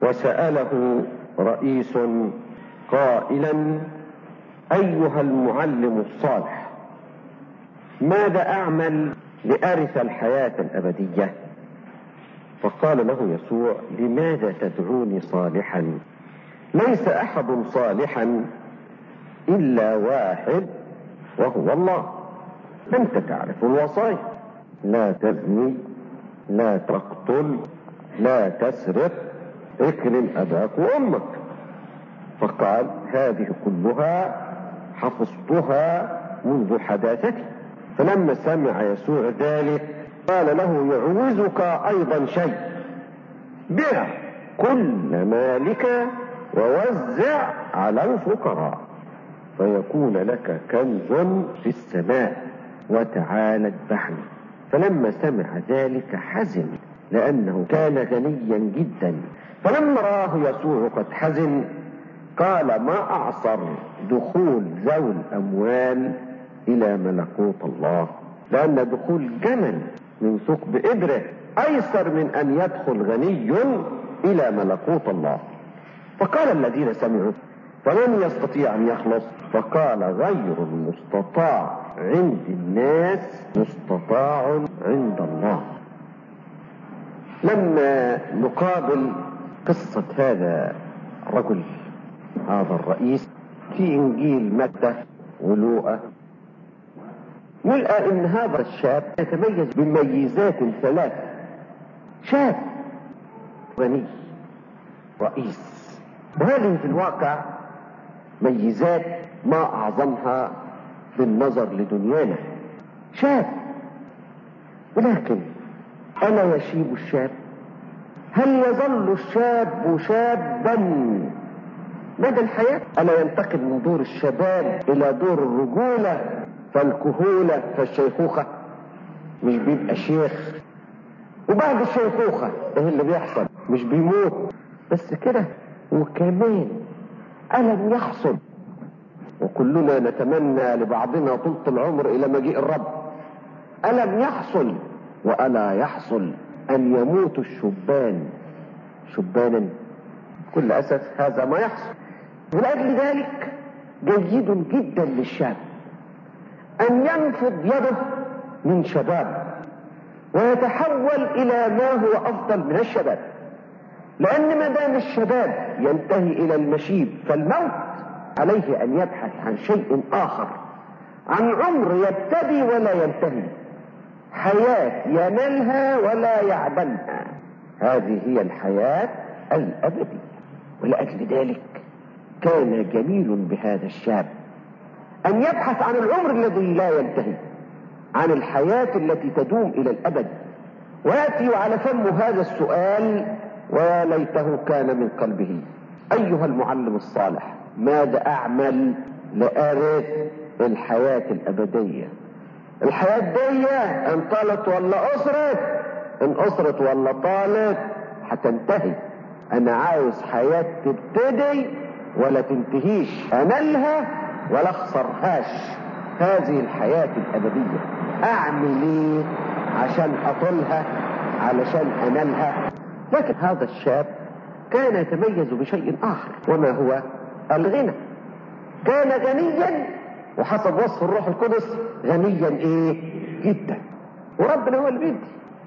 وسأله رئيس قائلا أيها المعلم الصالح ماذا أعمل لأرث الحياة الأبدية فقال له يسوع لماذا تدعوني صالحا ليس أحد صالحا إلا واحد وهو الله أنت تعرف الوصايا لا تزني لا تقتل لا تسرق اكرم أباك وأمك فقال هذه كلها حفظتها منذ حداثتي فلما سمع يسوع ذلك قال له يعوزك أيضا شيء بع كل مالك ووزع على الفقراء فيكون لك كنز في السماء وتعالى اتبعني فلما سمع ذلك حزن لأنه كان غنيا جدا فلما راه يسوع قد حزن قال ما أعصر دخول ذوي الأموال إلى ملكوت الله لأن دخول جمل من ثقب إبرة أيسر من أن يدخل غني إلى ملكوت الله فقال الذين سمعوا فمن يستطيع أن يخلص فقال غير المستطاع عند الناس مستطاع عند الله لما نقابل قصة هذا الرجل هذا الرئيس في إنجيل متى ولوقا يلقى ان هذا الشاب يتميز بميزات ثلاث شاب غني رئيس وهذه في الواقع ميزات ما اعظمها بالنظر لدنيانا شاب ولكن الا يشيب الشاب هل يظل الشاب شابا مدى الحياة ألا ينتقل من دور الشباب إلى دور الرجولة فالكهولة فالشيخوخة مش بيبقى شيخ وبعد الشيخوخة ايه اللي بيحصل مش بيموت بس كده وكمان ألم يحصل وكلنا نتمنى لبعضنا طولة العمر إلى مجيء الرب ألم يحصل وألا يحصل أن يموت الشبان شبانا كل أسف هذا ما يحصل ولأجل ذلك جيد جدا للشاب أن ينفض يده من شباب ويتحول إلى ما هو أفضل من الشباب لأن ما دام الشباب ينتهي إلى المشيب فالموت عليه أن يبحث عن شيء آخر عن عمر يبتدي ولا ينتهي حياة ينالها ولا يعدمها هذه هي الحياة الأبدية ولأجل ذلك كان جميل بهذا الشاب أن يبحث عن العمر الذي لا ينتهي عن الحياة التي تدوم إلى الأبد ويأتي على فم هذا السؤال ويا ليته كان من قلبه أيها المعلم الصالح ماذا أعمل لأرث الحياة الأبدية الحياة دي إن طالت ولا أسرت إن أسرت ولا طالت هتنتهي أنا عاوز حياة تبتدي ولا تنتهيش أنالها ولا اخسرهاش هذه الحياة الأبدية أعمل إيه عشان أطلها علشان أنالها لكن هذا الشاب كان يتميز بشيء آخر وما هو الغنى كان غنيا وحسب وصف الروح القدس غنيا ايه جدا وربنا هو اللي بيدي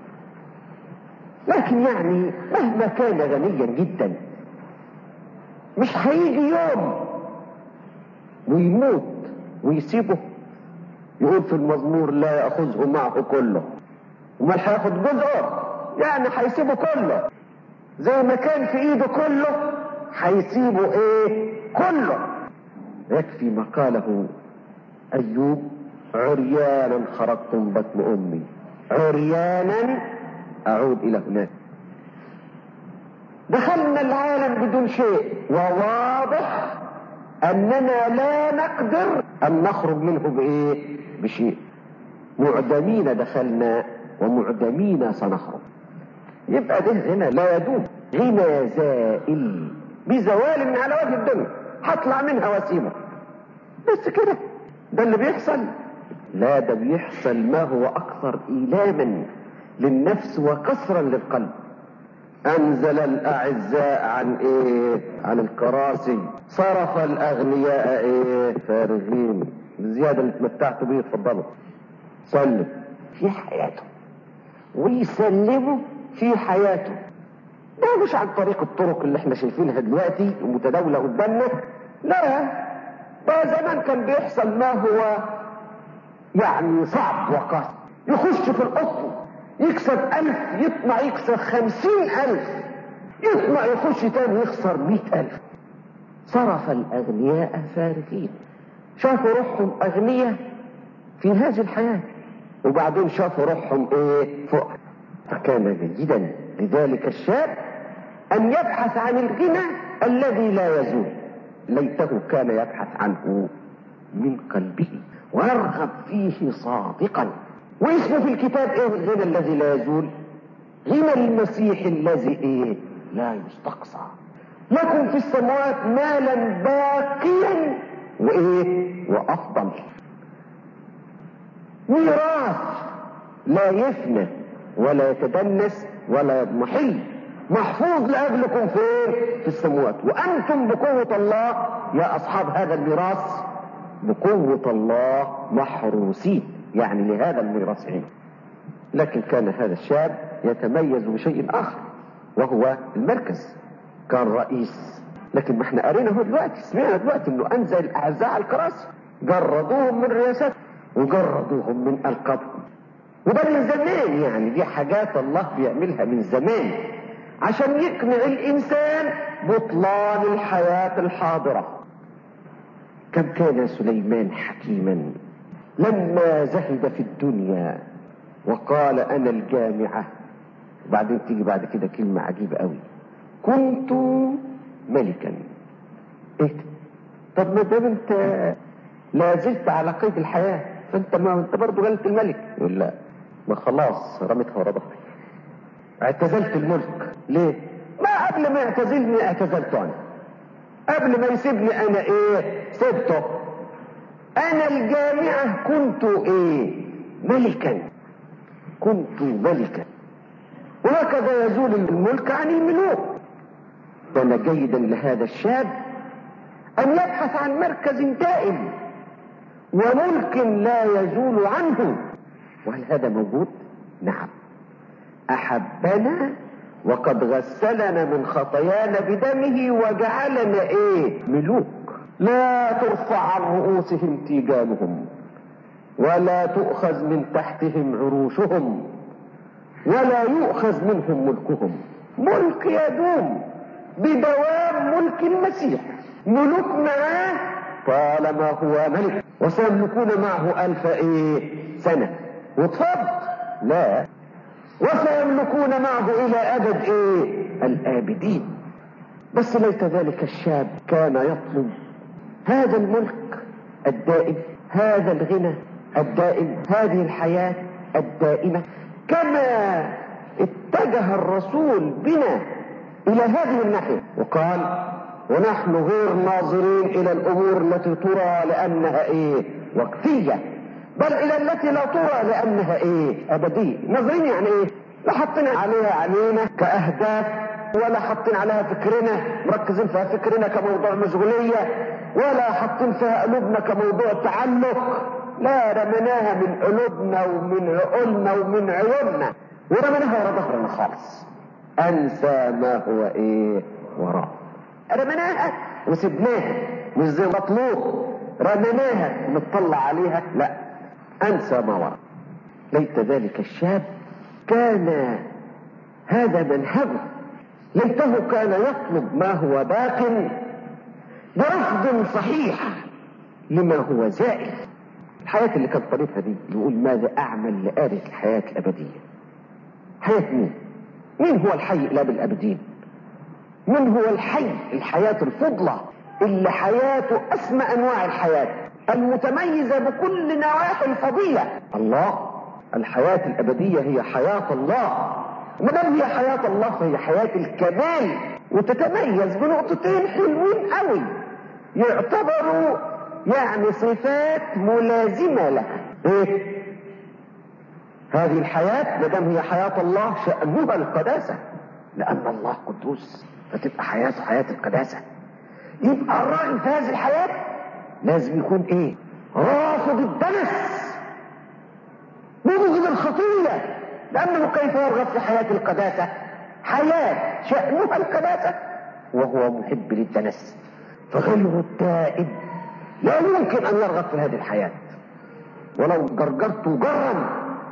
لكن يعني مهما كان غنيا جدا مش هيجي يوم ويموت ويسيبه يقول في المزمور لا ياخذه معه كله امال هياخد جزءه يعني هيسيبه كله زي ما كان في ايده كله هيسيبه ايه كله يكفي ما قاله ايوب عريانا خرجت من بطن امي عريانا اعود الى هناك دخلنا العالم بدون شيء وواضح اننا لا نقدر ان نخرج منه بايه بشيء معدمين دخلنا ومعدمين سنخرج يبقى ده هنا لا يدوم غنى زائل بزوال من على وجه الدنيا هطلع منها واسيبه بس كده ده اللي بيحصل لا ده بيحصل ما هو اكثر ايلاما للنفس وكسرا للقلب انزل الاعزاء عن ايه عن الكراسي صرف الاغنياء ايه فارغين الزياده اللي اتمتعتوا بيه اتفضلوا سلم في حياته ويسلمه في حياته ده مش عن طريق الطرق اللي احنا شايفينها دلوقتي ومتداولة قدامنا لا ده زمان كان بيحصل ما هو يعني صعب وقاسي يخش في القطن يكسب ألف يطمع يكسب خمسين ألف يطمع يخش تاني يخسر مئة ألف صرف الأغنياء فارغين شافوا روحهم أغنياء في هذه الحياة وبعدين شافوا روحهم ايه فوق فكان جيدا لذلك الشاب ان يبحث عن الغنى الذي لا يزول ليته كان يبحث عنه من قلبه ويرغب فيه صادقا واسمه في الكتاب ايه الغنى الذي لا يزول غنى المسيح الذي ايه لا يستقصى لكم في السماوات مالا باقيا وايه وافضل ميراث لا يفنى ولا يتدنس ولا يضمحل محفوظ لاجلكم فين في السماوات وانتم بقوة الله يا اصحاب هذا الميراث بقوة الله محروسين يعني لهذا الميراث عين لكن كان هذا الشاب يتميز بشيء اخر وهو المركز كان رئيس لكن ما احنا قرينا هو دلوقتي سمعنا دلوقتي انه انزل الاعزاء على الكراسي جردوهم من رياسات وجردوهم من القابهم وده من زمان يعني دي حاجات الله بيعملها من زمان عشان يقنع الانسان بطلان الحياة الحاضرة كم كان سليمان حكيما لما زهد في الدنيا وقال انا الجامعة وبعدين تيجي بعد كده كلمة عجيبة قوي كنت ملكا ايه طب ما دام انت لا زلت على قيد الحياة فانت ما انت برضه قلت الملك يقول لا ما خلاص رميتها ورا ظهري اعتزلت الملك ليه ما قبل ما يعتزلني اعتزلته انا قبل ما يسيبني انا ايه سبته انا الجامعة كنت ايه ملكا كنت ملكا وهكذا يزول الملك عن الملوك كان جيدا لهذا الشاب ان يبحث عن مركز دائم وملك لا يزول عنه وهل هذا موجود نعم احبنا وقد غسلنا من خطايانا بدمه وجعلنا ايه ملوك لا ترفع عن رؤوسهم تيجانهم ولا تؤخذ من تحتهم عروشهم ولا يؤخذ منهم ملكهم ملك يدوم بدوام ملك المسيح ملوك معاه طالما هو ملك وسيملكون معه ألف إيه سنة وتفض لا وسيملكون معه إلى أبد إيه الآبدين بس ليت ذلك الشاب كان يطلب هذا الملك الدائم هذا الغنى الدائم هذه الحياة الدائمة كما اتجه الرسول بنا إلى هذه الناحية وقال ونحن غير ناظرين الى الامور التي ترى لانها ايه وقتية بل الى التي لا ترى لانها ايه ابدية ناظرين يعني ايه لا حاطين عليها علينا كاهداف ولا حاطين عليها فكرنا مركزين فيها فكرنا كموضوع مشغولية ولا حاطين فيها قلوبنا كموضوع تعلق لا رميناها من قلوبنا ومن عقولنا ومن عيوننا ورميناها ورا ظهرنا خالص انسى ما هو ايه وراه رميناها وسبناها مش زي مطلوب رميناها نطلع عليها لا انسى ما وراء ليت ذلك الشاب كان هذا منهجه ليته كان يطلب ما هو باق برفض صحيح لما هو زائل الحياة اللي كان طريقها دي يقول ماذا اعمل لآلة الحياة الابدية حياة مين مين هو الحي الى الابدين من هو الحي الحياة الفضلة اللي حياته اسمى انواع الحياة المتميزة بكل نواحي الفضيلة الله الحياة الابدية هي حياة الله ما دام هي حياة الله فهي حياة الكمال وتتميز بنقطتين حلوين قوي يعتبروا يعني صفات ملازمة لها ايه هذه الحياة ما دام هي حياة الله شأنها القداسة لان الله قدوس فتبقى حياته حياة القداسة يبقى الراجل في هذه الحياة لازم يكون ايه رافض الدنس مبغض الخطية لأنه كيف يرغب في حياة القداسة حياة شأنها القداسة وهو محب للدنس فغير التائب لا يمكن أن يرغب في هذه الحياة ولو جرجرت جرا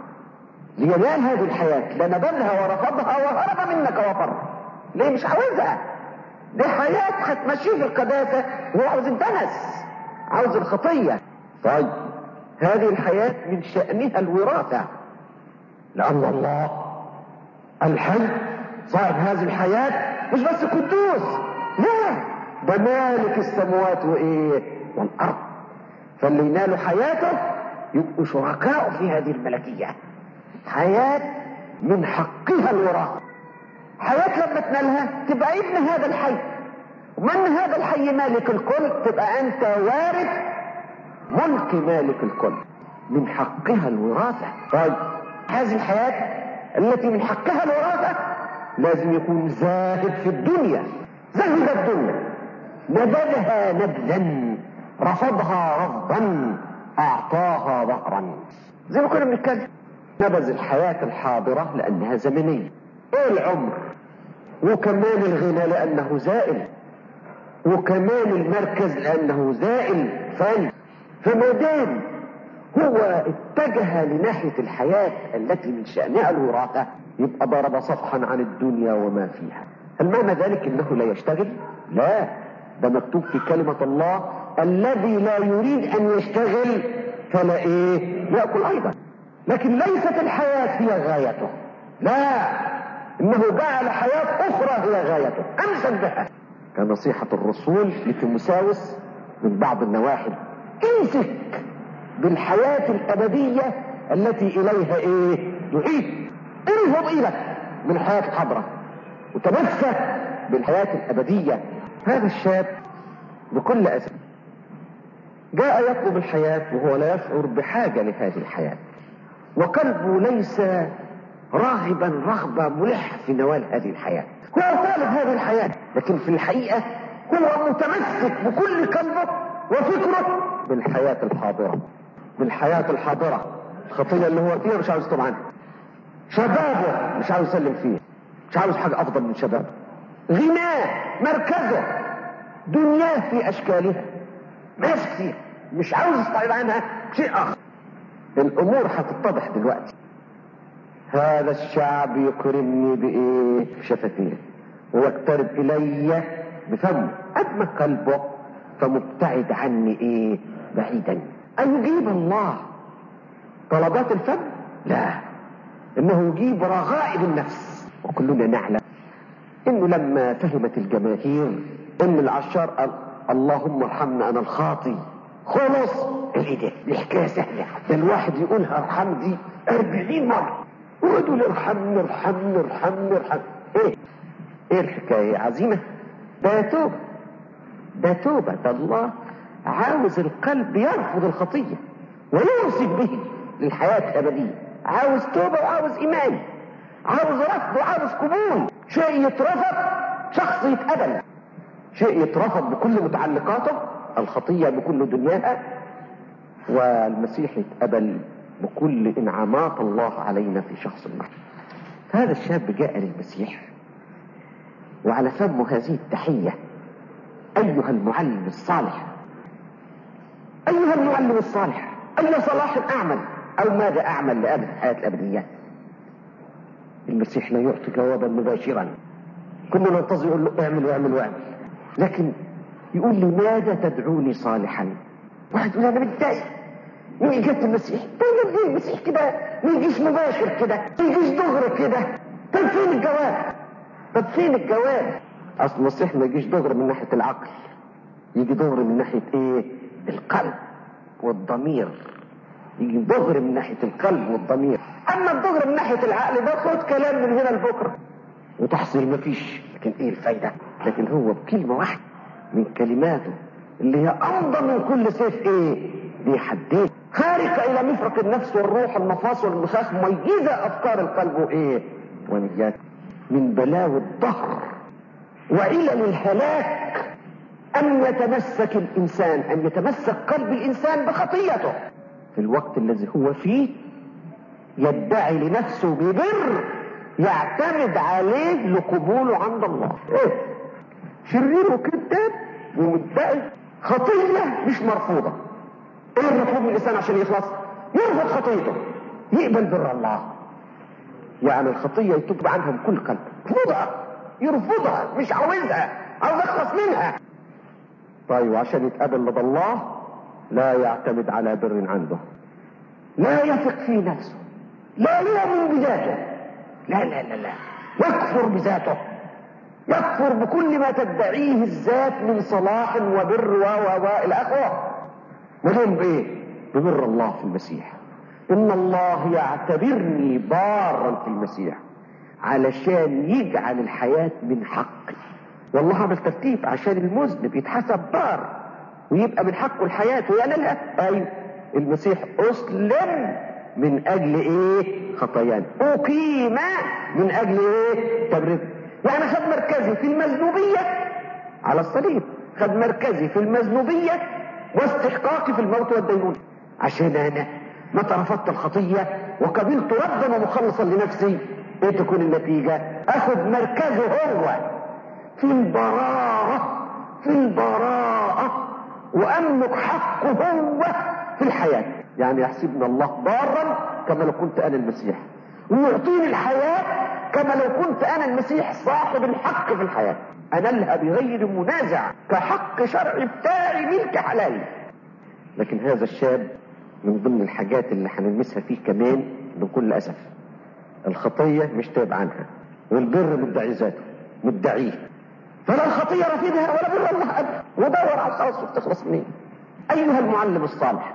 لينال هذه الحياة لنبذها ورفضها وهرب منك وفر ليه مش عاوزها دي حياة هتمشيه في القداسة وهو عاوز الدنس عاوز الخطية طيب هذه الحياة من شأنها الوراثة لأن الله الحي صاحب هذه الحياة مش بس قدوس لا ده مالك السماوات وايه والارض فاللي ينالوا حياته يبقوا شركاء في هذه الملكية حياة من حقها الوراثة حياة لما تنالها تبقى ابن هذا الحي ومن هذا الحي مالك الكل تبقى انت وارث ملك مالك الكل من حقها الوراثة طيب هذه الحياة التي من حقها الوراثة لازم يكون زاهد في الدنيا زهد الدنيا نبذها نبذا رفضها رفضا اعطاها ظهرا زي ما كنا بنتكلم نبذ الحياة الحاضرة لانها زمنية ايه العمر وكمال الغنى لانه زائل وكمال المركز لانه زائل فاني فما دام هو اتجه لناحية الحياة التي من شأنها الوراثة يبقى ضرب صفحا عن الدنيا وما فيها هل معنى ذلك انه لا يشتغل لا ده مكتوب في كلمة الله الذي لا يريد ان يشتغل فلا ايه يأكل ايضا لكن ليست الحياة هي غايته لا انه جعل حياة اخرى هي غايته امسك بها كنصيحة الرسول لتيموساوس من بعض النواحي امسك بالحياة الابدية التي اليها ايه يعيد انهض ايدك من الحياة الحضرة وتمسك بالحياة الابدية هذا الشاب بكل اسف جاء يطلب الحياة وهو لا يشعر بحاجة لهذه الحياة وقلبه ليس راغبا رغبة ملحة في نوال هذه الحياة هو طالب هذه الحياة لكن في الحقيقة هو متمسك بكل قلبه وفكره بالحياة الحاضرة بالحياة الحاضرة الخطية اللي هو فيها مش عاوز طبعا شبابه مش عاوز يسلم فيه مش عاوز حاجة أفضل من شبابه غناه مركزه دنياه في أشكالها ماشي فيها مش عاوز يستعيد عنها شيء آخر الأمور هتتضح دلوقتي هذا الشعب يكرمني بإيه بشفتيه ويقترب إلي بفمه أما قلبه فمبتعد عني إيه بعيدا أيجيب الله طلبات الفم لا إنه يجيب رغائب النفس وكلنا نعلم إنه لما فهمت الجماهير إن العشار قال اللهم ارحمنا أنا الخاطي خلص ايه ده الحكايه سهله ده الواحد يقولها ارحم دي 40 مره ويقول ارحمني ارحمني ارحمني ارحمني ايه ايه الحكايه عزيمه ده توبه ده توبه ده الله عاوز القلب يرفض الخطيه ويمسك به للحياه الابديه عاوز توبه وعاوز ايمان عاوز رفض وعاوز قبول شيء يترفض شخص يتقبل شيء يترفض بكل متعلقاته الخطية بكل دنياها والمسيح يتقبل بكل انعامات الله علينا في شخص المحر هذا الشاب جاء للمسيح وعلى فمه هذه التحية أيها المعلم الصالح أيها المعلم الصالح أي صلاح أعمل أو ماذا أعمل لأبد الحياة الأبدية المسيح لا يعطي جوابا مباشرا كنا ننتظر يقول له اعمل واعمل واعمل لكن يقول لي ماذا تدعوني صالحا واحد يقول انا متضايق من اجابه المسيح طيب ليه المسيح كده ما يجيش مباشر كده ما يجيش دغري كده طب فين الجواب طب فين الجواب اصل المسيح ما يجيش دغري من ناحيه العقل يجي دغري من ناحيه ايه القلب والضمير يجي دغري من ناحيه القلب والضمير اما الدغري من ناحيه العقل ده خد كلام من هنا لبكره وتحصيل مفيش لكن ايه الفايده لكن هو بكلمه واحده من كلماته اللي هي امضى من كل سيف ايه دي حدين خارقه الى مفرق النفس والروح المفاصل والمخاخ مميزه افكار القلب وايه ونيات من بلاوي الدهر وعلل الهلاك أن يتمسك الإنسان أن يتمسك قلب الإنسان بخطيته في الوقت الذي هو فيه يدعي لنفسه ببر يعتمد عليه لقبوله عند الله ايه شرير وكذاب ومدعي خطية مش مرفوضة ايه المطلوب من الانسان عشان يخلص يرفض خطيته يقبل بر الله يعني الخطية يتوب عنها بكل قلب يرفضها يرفضها مش عاوزها عاوز اخلص منها طيب وعشان يتقابل لدى الله لا يعتمد على بر عنده لا يثق في نفسه لا يؤمن بذاته لا لا لا لا يكفر بذاته يكفر بكل ما تدعيه الذات من صلاح وبر و و الى اخره مهم بايه ببر الله في المسيح ان الله يعتبرني بارا في المسيح علشان يجعل الحياة من حقي والله عمل ترتيب عشان المذنب يتحسب بار ويبقى من حقه الحياة وينالها ايوه المسيح اسلم من اجل ايه خطايانا اقيم من اجل ايه تبرير يعني خد مركزي في المذنوبية على الصليب خد مركزي في المذنوبية واستحقاقي في الموت والدينونة عشان انا متى رفضت الخطية وقبلت ربا ومخلصا لنفسي ايه تكون النتيجة اخذ مركزه هو في البراءة في البراءة واملك حقه هو في الحياة يعني يحسبنا الله بارا كما لو كنت انا المسيح ويعطيني الحياة كما لو كنت انا المسيح صاحب الحق في الحياة انالها بغير منازع كحق شرعي بتاعي ملك حلالي لكن هذا الشاب من ضمن الحاجات اللي هنلمسها فيه كمان بكل اسف الخطية مش تاب عنها والبر مدعي ذاته مدعيه فلا الخطية رفيدها ولا بر الله أبدا ودور على الخلاص تخلص منين أيها المعلم الصالح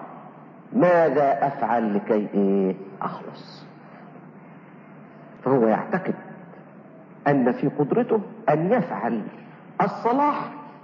ماذا أفعل لكي إيه أخلص فهو يعتقد أن في قدرته أن يفعل الصلاح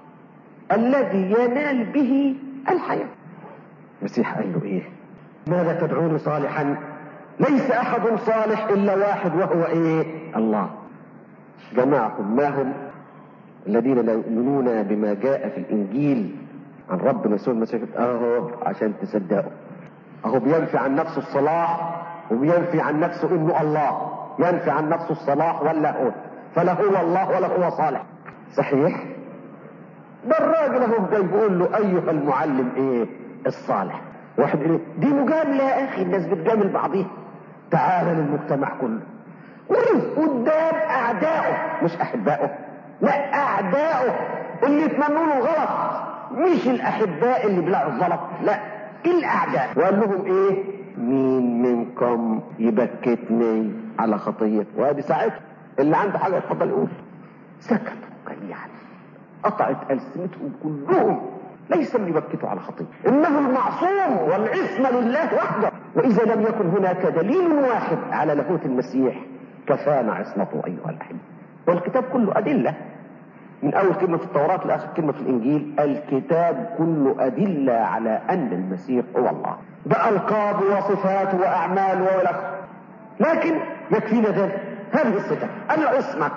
الذي ينال به الحياة المسيح قال له إيه ماذا تدعوني صالحا ليس أحد صالح إلا واحد وهو إيه الله جماعة ما هم الذين لا يؤمنون بما جاء في الإنجيل عن ربنا يسوع المسيح أهو عشان تصدقوا أهو بينفي عن نفسه الصلاح وبينفي عن نفسه إنه الله ينفي عن نفسه الصلاح ولا هو فلا هو الله ولا هو صالح صحيح ده الراجل اهو جاي بيقول له ايها المعلم ايه الصالح واحد يقول دي مجامله يا اخي الناس بتجامل بعضيها تعالى للمجتمع كله وقف قدام اعدائه مش احبائه لا اعدائه اللي يتمنوا له الغلط مش الاحباء اللي بيلاقوا الغلط لا الاعداء وقال لهم ايه مين منكم يبكتني على خطيه وادي ساعتها اللي عنده حاجه يتفضل يقول سكتوا قليلا قطعت السنتهم كلهم ليس من يبكتوا على خطيه انه المعصوم والعصمه لله وحده واذا لم يكن هناك دليل واحد على لاهوت المسيح كفانا عصمته ايها الاحبه والكتاب كله ادله من اول كلمه في التوراه لاخر كلمه في الانجيل الكتاب كله ادله على ان المسيح هو الله بالقاب وصفات واعمال والى اخره لكن يكفينا ذلك هذه الصفه العصمه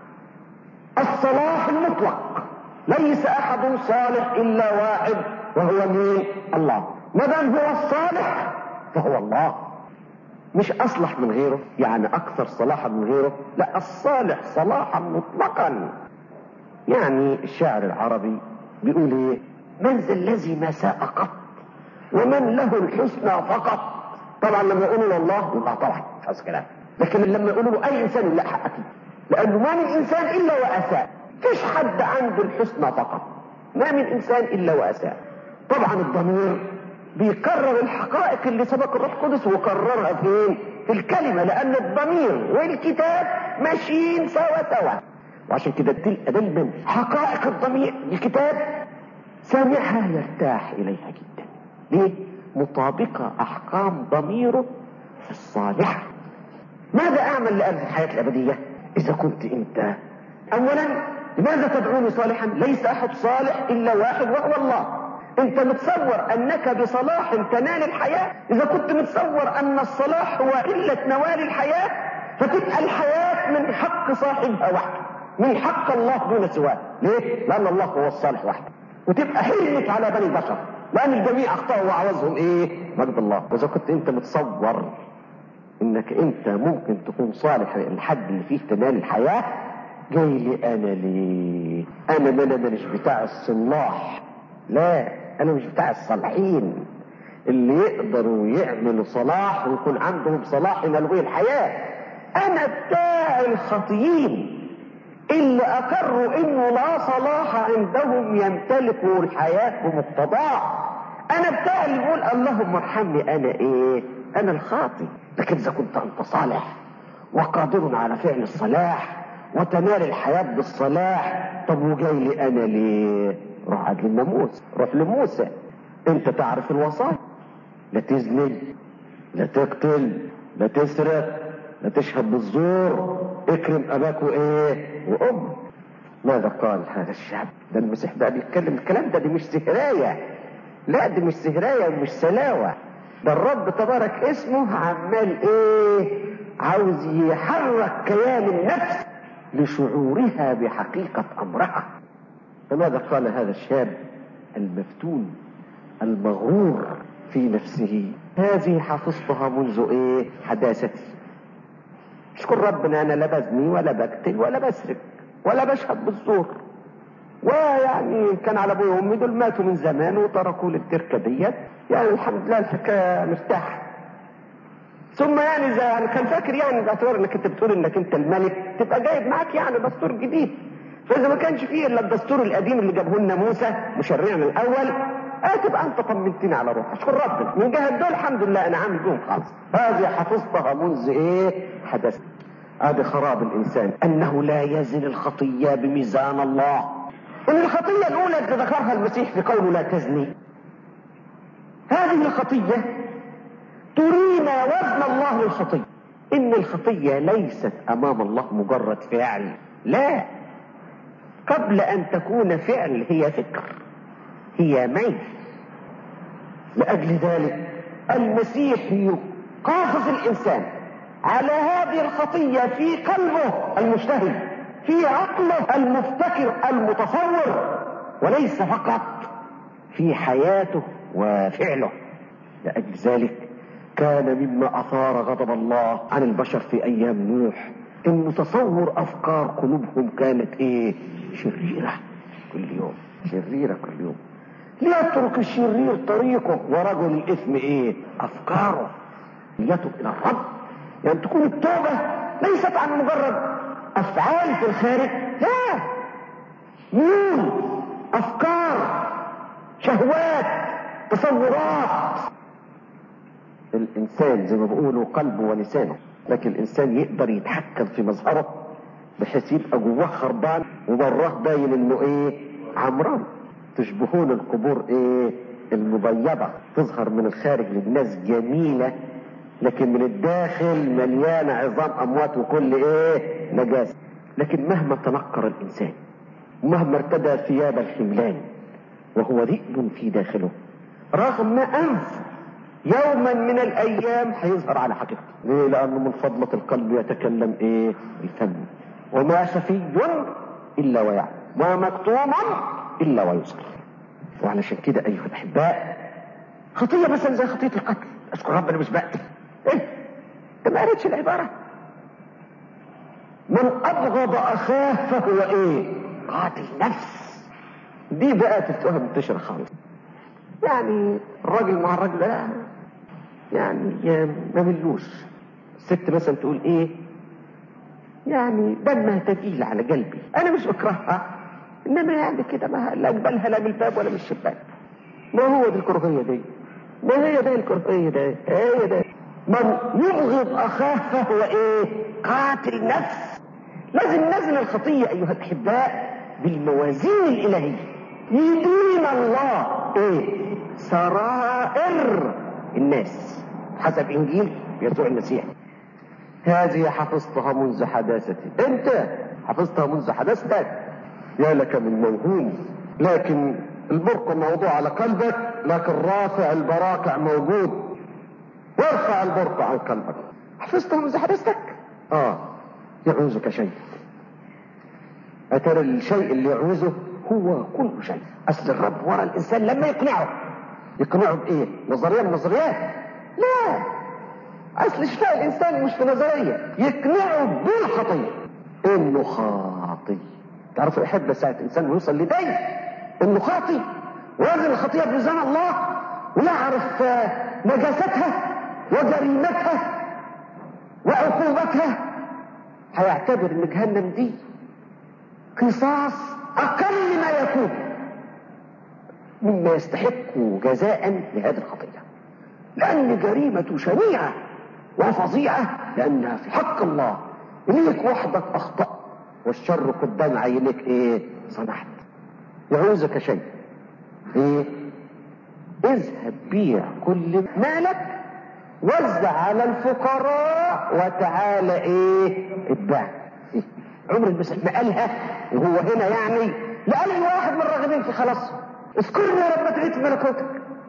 الصلاح المطلق ليس احد صالح الا واحد وهو مين الله ما دام هو الصالح فهو الله مش اصلح من غيره يعني اكثر صلاحا من غيره لا الصالح صلاحا مطلقا يعني الشاعر العربي بيقول ايه من ذا الذي ما ساء قط ومن له الحسنى فقط طبعا لما يقولوا الله يبقى طبعا مش كلام لكن لما يقولوا له اي انسان لا حق اكيد لانه ما من انسان الا واساء فيش حد عنده الحسنى فقط ما من انسان الا واساء طبعا الضمير بيكرر الحقائق اللي سبق الروح القدس وكررها فين في الكلمة لان الضمير والكتاب ماشيين سوا سوا وعشان كده تلقى دايما حقائق الضمير الكتاب سامعها يرتاح اليها جدا ليه مطابقة احكام ضميره الصالحة ماذا اعمل لاجل الحياة الابدية اذا كنت انت اولا لماذا تدعوني صالحا ليس احد صالح الا واحد وهو الله انت متصور انك بصلاح تنال الحياة اذا كنت متصور ان الصلاح هو علة نوال الحياة فتبقى الحياة من حق صاحبها وحده من حق الله دون سواه ليه؟ لأن الله هو الصالح وحده وتبقى حلمك على بني البشر لأن الجميع أخطأوا وعوزهم إيه؟ مجد الله وإذا كنت أنت متصور إنك أنت ممكن تكون صالح الحد اللي فيه تنال الحياة جاي لي أنا ليه؟ أنا ما أنا مش بتاع الصلاح لا أنا مش بتاع الصالحين اللي يقدروا يعملوا صلاح ويكون عندهم صلاح ينالوا الحياة أنا بتاع الخطيين اللي أقروا إنه لا صلاح عندهم يمتلكوا الحياة بمقتضاه أنا بتاع اللي يقول اللهم ارحمني أنا إيه؟ أنا الخاطي لكن إذا كنت أنت صالح وقادر على فعل الصلاح وتنال الحياة بالصلاح طب وجاي لي أنا ليه؟ روح عاد للناموس روح لموسى أنت تعرف الوصايا لا تزني لا تقتل لا تسرق لا تشهد بالزور اكرم اباك وايه وامك ماذا قال هذا الشعب ده المسيح ده بيتكلم الكلام ده دي مش سهرايه لا دي مش سهرايه ومش سلاوه ده الرب تبارك اسمه عمال ايه عاوز يحرك كيان النفس لشعورها بحقيقه امرها فماذا قال هذا الشاب المفتون المغرور في نفسه هذه حفظتها منذ ايه حداثتي اشكر ربنا انا لا بزني ولا بقتل ولا بسرق ولا بشهد بالزور ويعني كان على ابوي وامي دول ماتوا من زمان وتركوا لي التركه ديت يعني الحمد لله الحكايه مرتاحه ثم يعني اذا يعني كان فاكر يعني باعتبار انك انت بتقول انك انت الملك تبقى جايب معاك يعني دستور جديد فاذا ما كانش فيه الا الدستور القديم اللي جابه لنا موسى مشرعنا الاول اه تبقى انت طمنتني على روحك اشكر ربنا من جهه دول الحمد لله انا عامل بهم خالص هذه حفظتها منذ ايه حدث هذا خراب الانسان انه لا يزن الخطيه بميزان الله ان الخطيه الاولى اللي ذكرها المسيح في قوله لا تزني هذه الخطيه ترينا وزن الله للخطيه ان الخطيه ليست امام الله مجرد فعل لا قبل ان تكون فعل هي فكر هي ميل لأجل ذلك المسيح يقافز الإنسان على هذه الخطية في قلبه المجتهد في عقله المفتكر المتصور وليس فقط في حياته وفعله لأجل ذلك كان مما أثار غضب الله عن البشر في أيام نوح إن تصور أفكار قلوبهم كانت إيه شريرة كل يوم شريرة كل يوم ليترك الشرير طريقه ورجل الاثم ايه افكاره يتوب الى الرب يعني تكون التوبة ليست عن مجرد افعال في الخارج لا ميول افكار شهوات تصورات الانسان زي ما بيقولوا قلبه ولسانه لكن الانسان يقدر يتحكم في مظهره بحيث يبقى جواه خربان وبراه باين انه ايه عمران تشبهون القبور ايه المبيضة تظهر من الخارج للناس جميلة لكن من الداخل مليانة عظام اموات وكل ايه نجاسة لكن مهما تنقر الانسان مهما ارتدى ثياب الحملان وهو ذئب في داخله رغم انف يوما من الايام هيظهر على حقيقته ليه لانه من فضلة القلب يتكلم ايه الفم وما خفي الا ويعلم وما مكتوم الا ويذكر وعلشان كده ايها الاحباء خطيه مثلا زي خطيه القتل اشكر ربنا مش بقتل ايه انت ما قريتش العباره من ابغض اخاه فهو ايه قاتل نفس دي بقى تفتوها منتشره خالص يعني الراجل مع الراجل لا يعني ما ملوش الست مثلا تقول ايه يعني دمها تقيل على قلبي انا مش بكرهها انما يعني كده ما لا اقبلها لا من الباب ولا من الشباك ما هو دي الكراهيه دي ما هي ده الكراهيه ده هي ده من يبغض اخاه فهو ايه قاتل نفس لازم نزل الخطيه ايها الاحباء بالموازين الالهيه يدين الله ايه سرائر الناس حسب انجيل يسوع المسيح هذه حفظتها منذ حداثتي انت حفظتها منذ حداثتك يا لك من موهوم لكن البرقع موضوع على قلبك لكن رافع البراكع موجود وارفع البرقع عن قلبك حفظتها منذ حداثتك اه يعوزك شيء أترى الشيء اللي يعوزه هو كل شيء أصل الرب ورا الإنسان لما يقنعه يقنعه بإيه؟ نظرية من النظريات؟ لا أصل شفاء الإنسان مش في نظرية يقنعه بالخطية إنه خاطي تعرفوا أحب ساعة الإنسان يوصل لدي إنه خاطي ويزن الخطية بميزان الله ويعرف نجاستها وجريمتها وعقوبتها هيعتبر ان جهنم دي قصاص اقل ما يكون مما يستحق جزاء لهذه الخطيه لان جريمته شنيعه وفظيعه لانها في حق الله اليك وحدك اخطات والشر قدام عينك ايه صنعت يعوزك شيء ايه اذهب بيع كل مالك وزع على الفقراء وتعالى ايه اتباع إيه؟ عمر المسيح ما قالها وهو هنا يعني لا قال واحد من الراغبين في خلاص اذكرني يا رب تعيد ملكوتك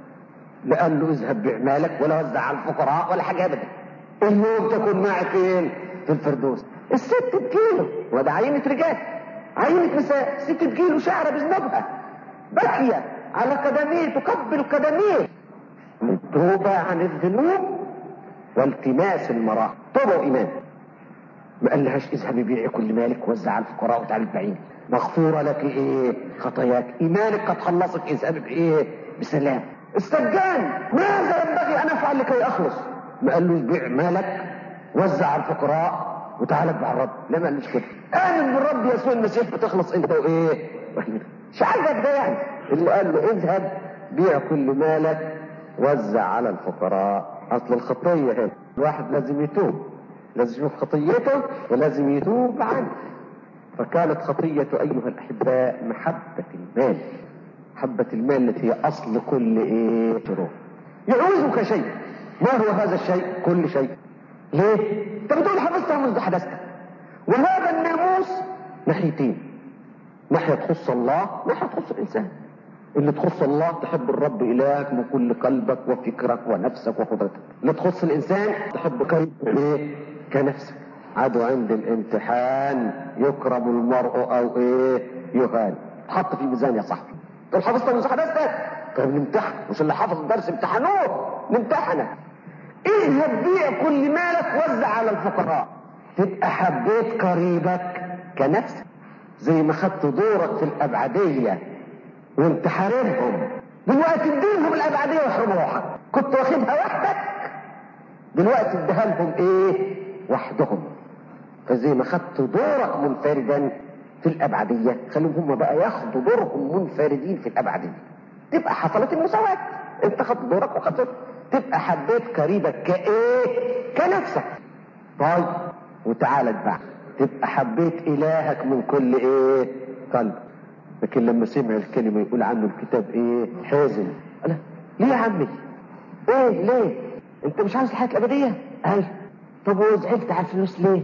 لا قال له اذهب بيع مالك ولا وزع على الفقراء ولا حاجه ابدا اليوم تكون معك فين في الفردوس الست بكيلو وده عينة رجال عينة نساء ست بكيلو شعر بذنبها باكية على قدميه تقبل قدميه للتوبة عن الذنوب والتماس المراحل توبة وإيمان ما قالهاش اذهبي بيعي كل مالك وزع على الفقراء وتعالي تبعين مغفورة لك ايه خطاياك ايمانك قد خلصك اذهبي بايه بسلام السجان ماذا ينبغي ان افعل لكي اخلص ما قالوش بيع مالك وزع على الفقراء وتعالى اتبع الرب لا ما قالوش كده امن بالرب يسوع المسيح بتخلص انت وايه مش عاجبك ده يعني اللي قال له اذهب بيع كل مالك وزع على الفقراء اصل الخطيه هنا الواحد لازم يتوب لازم يشوف خطيته ولازم يتوب عنه فكانت خطية أيها الأحباء محبة المال محبة المال التي هي أصل كل إيه شرور يعوزك شيء ما هو هذا الشيء كل شيء ليه انت بتقول حفظتها منذ حدثتك وهذا الناموس ناحيتين ناحية تخص الله ناحية تخص الإنسان اللي تخص الله تحب الرب إلهك من كل قلبك وفكرك ونفسك وقدرتك اللي تخص الإنسان تحب قلبك إيه كنفسك عدو عند الامتحان يكرم المرء أو إيه يهان تحط في ميزان يا صاحبي طب حفظت من حدثتك طب نمتحن مش اللي حافظ الدرس امتحنوه نمتحنك اذهب بيع كل مالك وزع على الفقراء تبقى حبيت قريبك كنفسك زي ما خدت دورك في الأبعدية وانت حاربهم دلوقتي اديلهم الابعديه ويحرموا روحك كنت واخدها وحدك دلوقتي اديها لهم ايه وحدهم فزي ما خدت دورك منفردا في الابعديه خليهم هم بقى ياخدوا دورهم منفردين في الابعديه تبقى حصلت المساواه انت خدت دورك وخدت تبقى حبيت قريبك كايه كنفسك طيب وتعالى اتبع تبقى حبيت الهك من كل ايه قلب لكن لما سمع الكلمة يقول عنه الكتاب ايه حازم قال ليه يا عمي ايه ليه انت مش عاوز الحياة الابدية قال طب وزعلت على الفلوس ليه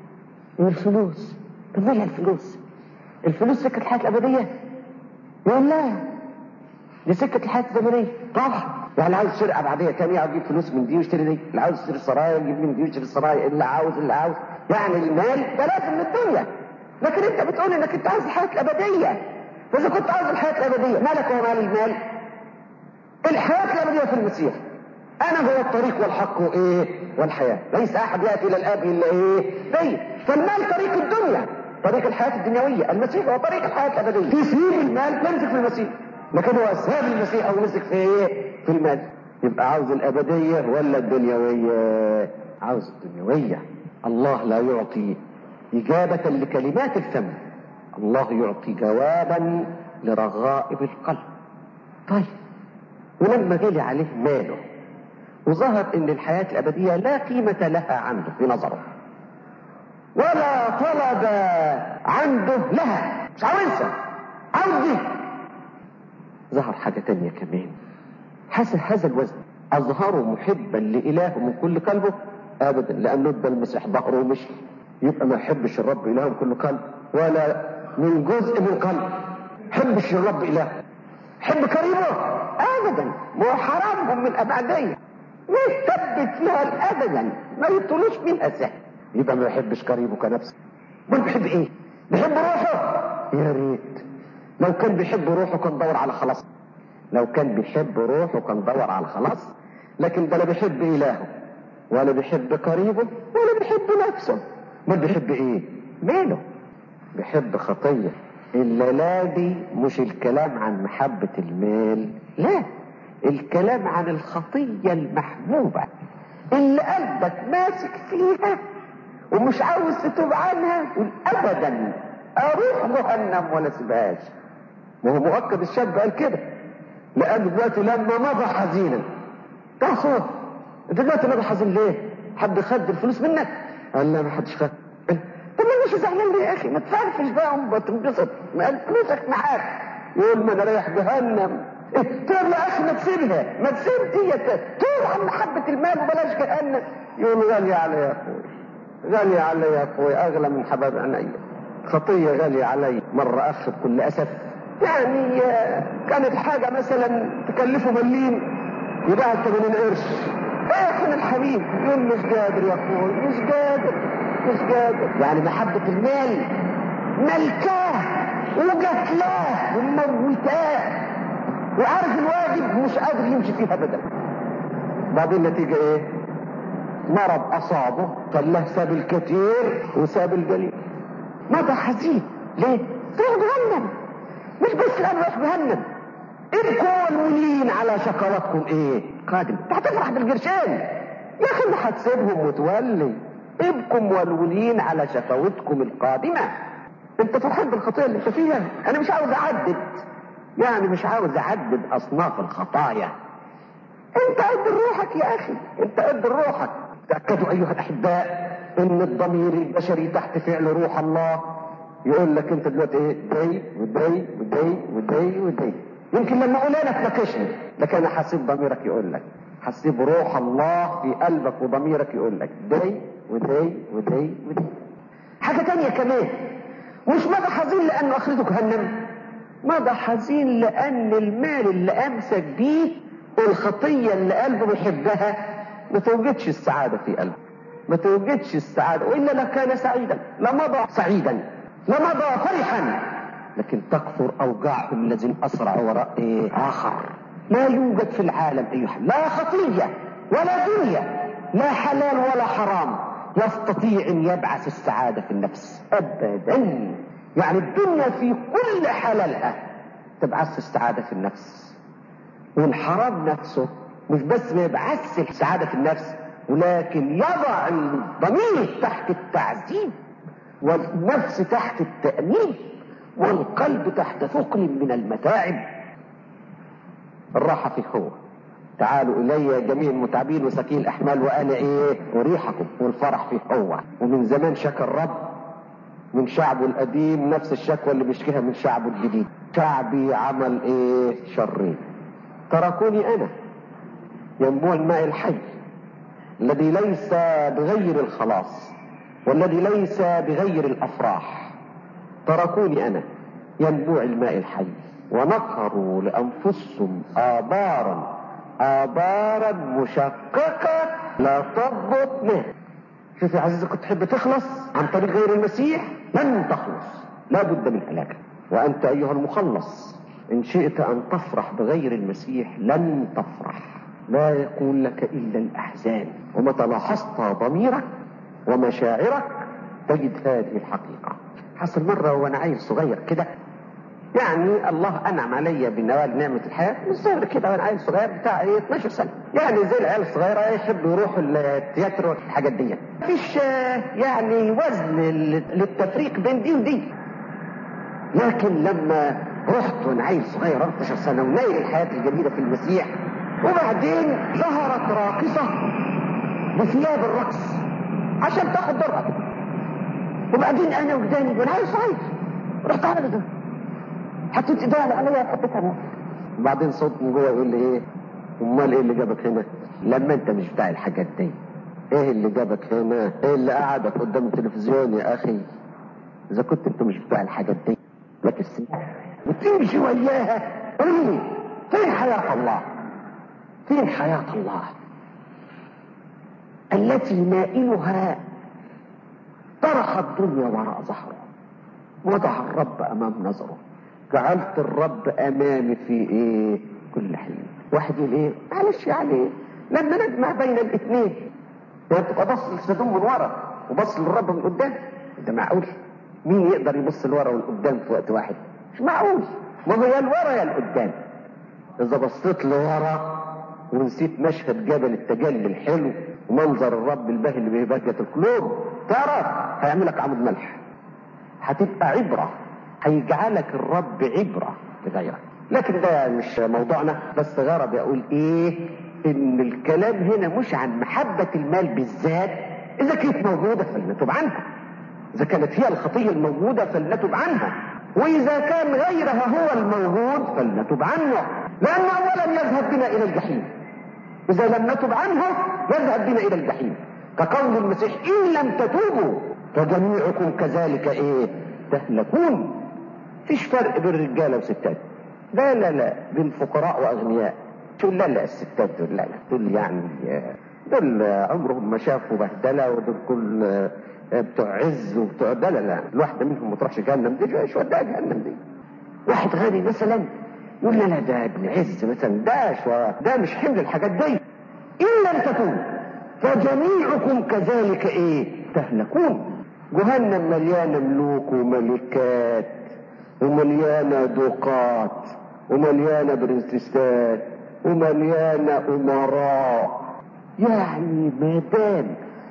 الفلوس طب مالها الفلوس الفلوس سكة الحياة الابدية يقول لا دي سكة الحياة الزمنية طبعا يعني عاوز يشتري ابعدية تانية اجيب فلوس من دي واشتري دي اللي عاوز يشتري سرايا يجيب من دي ويشتري سرايا اللي عاوز اللي عاوز يعني المال ده لازم من الدنيا لكن انت بتقول انك انت عاوز الحياة الابدية فإذا كنت عاوز الحياة الأبدية مالك ومال المال الحياة الأبدية في المسيح أنا هو الطريق والحق وإيه والحياة ليس أحد يأتي إلى الآب إلا إيه بي فالمال طريق الدنيا طريق الحياة الدنيوية المسيح هو طريق الحياة الأبدية تسيب المال تمسك في المسيح لكن هو ساب المسيح أو مسك في إيه في المال يبقى عاوز الأبدية ولا الدنيوية عاوز الدنيوية الله لا يعطي إجابة لكلمات الفم الله يعطي جوابا لرغائب القلب طيب ولما جلي عليه ماله وظهر ان الحياة الابدية لا قيمة لها عنده في نظره ولا طلب عنده لها مش عاوزها عاوز دي ظهر حاجة تانية كمان حسب هذا الوزن اظهره محبا لإله من كل قلبه ابدا لانه ادى المسيح ظهره ومشي يبقى ما يحبش الرب اله من كل قلب ولا من جزء من قلب حبش الرب اله حب قريبه ابدا ما هو حرامهم من الابعديه يثبت فيها ابدا ما يطولوش فيها سهل يبقى ما بيحبش قريبه كنفسه امال بيحب ايه بيحب روحه يا ريت لو كان بيحب روحه كان دور على خلاص لو كان بيحب روحه كان دور على خلاص لكن ده لا بيحب الهه ولا بيحب قريبه ولا بيحب نفسه امال بيحب ايه ماله بيحب خطيه الليلة دي مش الكلام عن محبة المال لا الكلام عن الخطية المحبوبة اللي قلبك ماسك فيها ومش عاوز تتوب عنها تقول ابدا اروح جهنم ولا سيبهاش ما هو مؤكد الشاب قال كده لان دلوقتي لما مضى حزينا تحصل انت دلوقتي مضى حزين ليه؟ حد خد الفلوس منك؟ قال لا ما حدش خد طب ما مش زعلان ليه يا اخي ما تفرفش بقى وتنبسط ما قال فلوسك معاك يقول ما انا رايح جهنم تقول يا اخي ما تسيبها ما تسيب ديت تروح عن محبه المال وبلاش جهنم يقول غالية علي يا اخوي غالية علي يا اخوي اغلى من حباب عينيا خطية غالية علي مرة اخ بكل اسف يعني كانت حاجة مثلا تكلفه مليم يباع 80 قرش ايه يا الحبيب يقول مش قادر يا اخوي مش قادر مش قادر يعني محبة المال ملكاه وقتلاه وموتاه وعارف الواجب مش قادر يمشي فيه ابدا بعدين النتيجة ايه مرض اصابه خلاه ساب الكثير وساب القليل مضى حزين ليه تروح جهنم مش بس الان راح جهنم ابكوا والولين على شقواتكم ايه قادم هتفرح بالقرشين يا اخي ما هتسيبهم وتولي ابكم والولين على شقوتكم القادمة انت فرحان بالخطيئة اللي انت فيها انا مش عاوز اعدد يعني مش عاوز اعدد اصناف الخطايا انت قد روحك يا اخي انت قد روحك تأكدوا ايها الاحباء ان الضمير البشري تحت فعل روح الله يقول لك انت دلوقتي ايه دي ودي ودي ودي ودي يمكن لما اقول انا تناقشني لكن انا حسيب ضميرك يقول لك حسيب روح الله في قلبك وضميرك يقول لك دي ودي ودي ودي حاجة تانية كمان مش مدى حزين لانه اخرته جهنم مدى حزين لان المال اللي امسك بيه والخطية اللي قلبه بيحبها ما توجدش السعادة في قلبه ما توجدش السعادة وإلا لكان سعيدا لمضى سعيدا لمضى فرحا لكن تكثر أوجاعه الذين أسرع وراء إيه؟ آخر لا يوجد في العالم أيها لا خطية ولا دنيا لا حلال ولا حرام يستطيع أن يبعث السعادة في النفس أبدا يعني الدنيا في كل حلالها تبعث السعادة في النفس والحرام نفسه مش بس ما يبعثش السعادة في النفس ولكن يضع الضمير تحت التعذيب والنفس تحت التأنيب والقلب تحت ثقل من المتاعب الراحة في هو تعالوا إلي جميع المتعبين وسكين الأحمال وأنا إيه أريحكم والفرح في هو ومن زمان شكى الرب من شعبه القديم نفس الشكوى اللي بيشكيها من شعبه الجديد شعبي عمل إيه شرين تركوني أنا ينبوع الماء الحي الذي ليس بغير الخلاص والذي ليس بغير الافراح تركوني انا ينبوع الماء الحي ونقروا لانفسهم ابارا ابارا مشققه لا تضبط منه شوف يا عزيزي كنت تحب تخلص عن طريق غير المسيح لن تخلص لا بد من هلاك وانت ايها المخلص ان شئت ان تفرح بغير المسيح لن تفرح لا يقول لك الا الاحزان ومتى لاحظت ضميرك ومشاعرك تجد هذه الحقيقة حصل مرة وانا عيل صغير كده يعني الله انعم علي بنوال نعمة الحياة من صغر كده وانا عيل صغير بتاع ايه 12 سنة يعني زي العيال الصغيرة يحبوا يروحوا التياترو والحاجات دي مفيش يعني وزن للتفريق بين دي ودي لكن لما رحت وانا عيل صغير 12 سنة ونايل الحياة الجميلة في المسيح وبعدين ظهرت راقصة بثياب الرقص عشان تاخد دورها وبعدين انا وجداني وانا عايز صحيح رحت على ده حطيت ايديها عليا وحطيتها وبعدين صوت من جوه يقول لي ايه امال ايه اللي جابك هنا لما انت مش بتاع الحاجات دي ايه اللي جابك هنا ايه اللي قعدك قدام التلفزيون يا اخي اذا كنت انت مش بتاع الحاجات دي لكن وتمشي وياها قول لي فين حياة الله فين حياة الله التي نائلها طرح الدنيا وراء ظهره وضع الرب امام نظره جعلت الرب امامي في ايه كل حين واحد يقول ايه معلش يعني لما نجمع بين الاثنين يعني تبقى بص للصدوم من ورا وبص للرب من قدام ده معقول مين يقدر يبص لورا والقدام في وقت واحد مش معقول ما هو يا الورا يا القدام اذا بصيت لورا ونسيت مشهد جبل التجلي الحلو ومنظر الرب الباهي اللي ببهجة القلوب تعرف هيعملك عمود ملح هتبقى عبرة هيجعلك الرب عبرة لغيرك لكن ده مش موضوعنا بس غرض اقول ايه ان الكلام هنا مش عن محبة المال بالذات اذا كانت موجودة فلنتوب عنها اذا كانت هي الخطية الموجودة فلنتوب عنها واذا كان غيرها هو الموجود فلنتوب عنه لانه اولا يذهب بنا الى الجحيم اذا لم نتب عنه يذهب بنا الى الجحيم كقول المسيح ان لم تتوبوا فجميعكم كذلك ايه تهلكون فيش فرق بين رجاله وستات لا لا لا بين فقراء واغنياء تقول لا لا الستات دول لا لا دول يعني دول عمرهم ما شافوا بهدله ودول كل بتوع عز وبتوع ده لا لا الواحده منهم ما تروحش جهنم دي ايش وداها جهنم دي واحد غني مثلا يقول لا لا ده ابن عز مثلا ده شو ده مش حمل الحاجات دي ان لم تكون فجميعكم كذلك ايه تهلكون جهنم مليانه ملوك وملكات ومليانه دوقات ومليانه برنسيسات ومليانه امراء يعني ما دام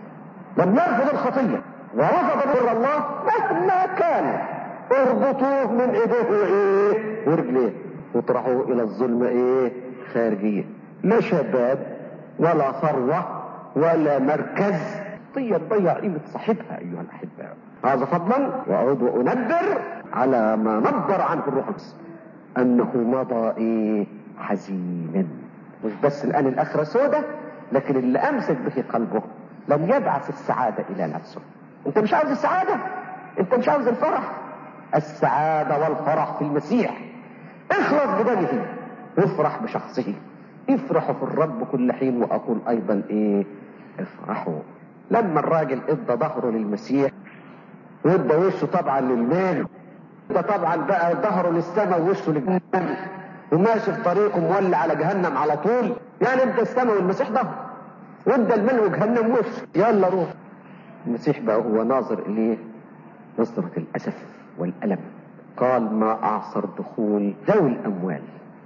لم يرفض الخطيه ورفض بر الله مهما كان اربطوه من ايديه وايه ورجليه وطرحوه الى الظلمة ايه خارجية لا شباب ولا ثروة ولا مركز طيب تضيع قيمة صاحبها ايها الاحباء هذا فضلا واعود وانبر على ما نبر عنه الروح القدس انه مضى ايه حزينا مش بس الان الاخرة سودة لكن اللي امسك به قلبه لم يبعث السعادة الى نفسه انت مش عاوز السعادة انت مش عاوز الفرح السعادة والفرح في المسيح اخلص بدمه افرح بشخصه افرحوا في الرب كل حين واقول ايضا ايه افرحوا لما الراجل ادى ظهره للمسيح وادى وشه طبعا للمال ده طبعا بقى ظهره للسماء ووشه للجهنم وماشي في طريقه مولع على جهنم على طول يعني انت السماء والمسيح ظهر وادى المال وجهنم وش يلا روح المسيح بقى هو ناظر اليه نظرة الاسف والالم قال ما اعصر دخول ذوي الاموال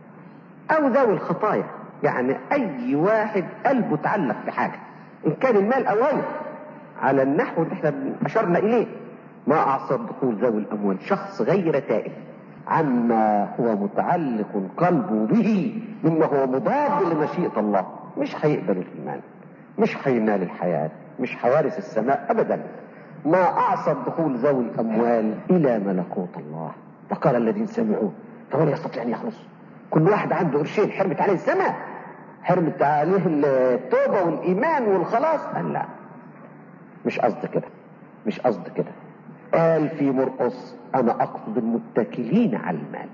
او ذوي الخطايا يعني اي واحد قلبه تعلق بحاجه ان كان المال او غيره على النحو اللي احنا اشرنا اليه ما اعصر دخول ذوي الاموال شخص غير تائب عما هو متعلق قلبه به مما هو مضاد لمشيئه الله مش هيقبل الايمان مش هينال الحياه مش حوارث السماء ابدا ما اعصر دخول ذوي الاموال الى ملكوت الله وقال الذين سمعوا فهو يستطيع ان يخلص كل واحد عنده قرشين حرمت عليه السماء حرمت عليه التوبه والايمان والخلاص قال لا مش قصد كده مش قصد كده قال في مرقص انا اقصد المتكلين على المال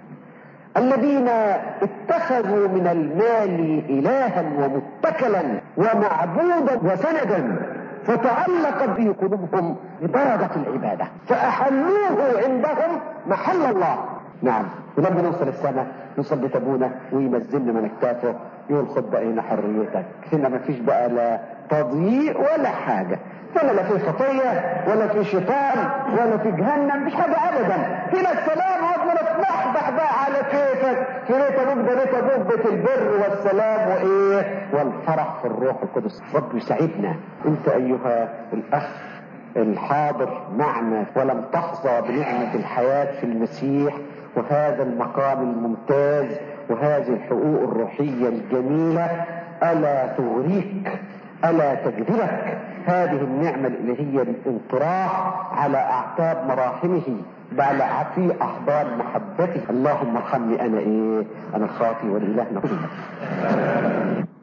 الذين اتخذوا من المال الها ومتكلا ومعبودا وسندا فتعلقت به قلوبهم بدرجة العبادة فأحلوه عندهم محل الله نعم ولما نوصل السماء نوصل بتابونا ويمزلنا من اكتافه يقول خد بقى هنا حريتك هنا ما فيش بقى لا تضييع ولا حاجة هنا لا في خطية ولا في شيطان ولا في جهنم مش حاجة أبدا هنا السلام واضمن تنحبح بقى على كيفك في ليت نبدأ ليت نبدة البر والسلام وإيه والفرح في الروح القدس رب يسعدنا أنت أيها الأخ الحاضر معنا ولم تحظى بنعمة الحياة في المسيح وهذا المقام الممتاز وهذه الحقوق الروحية الجميلة ألا تغريك ألا تجذبك هذه النعمة الإلهية للانطراح على أعتاب مراحمه بل في أحضان محبته اللهم ارحمني أنا إيه أنا الخاطي والإله نقول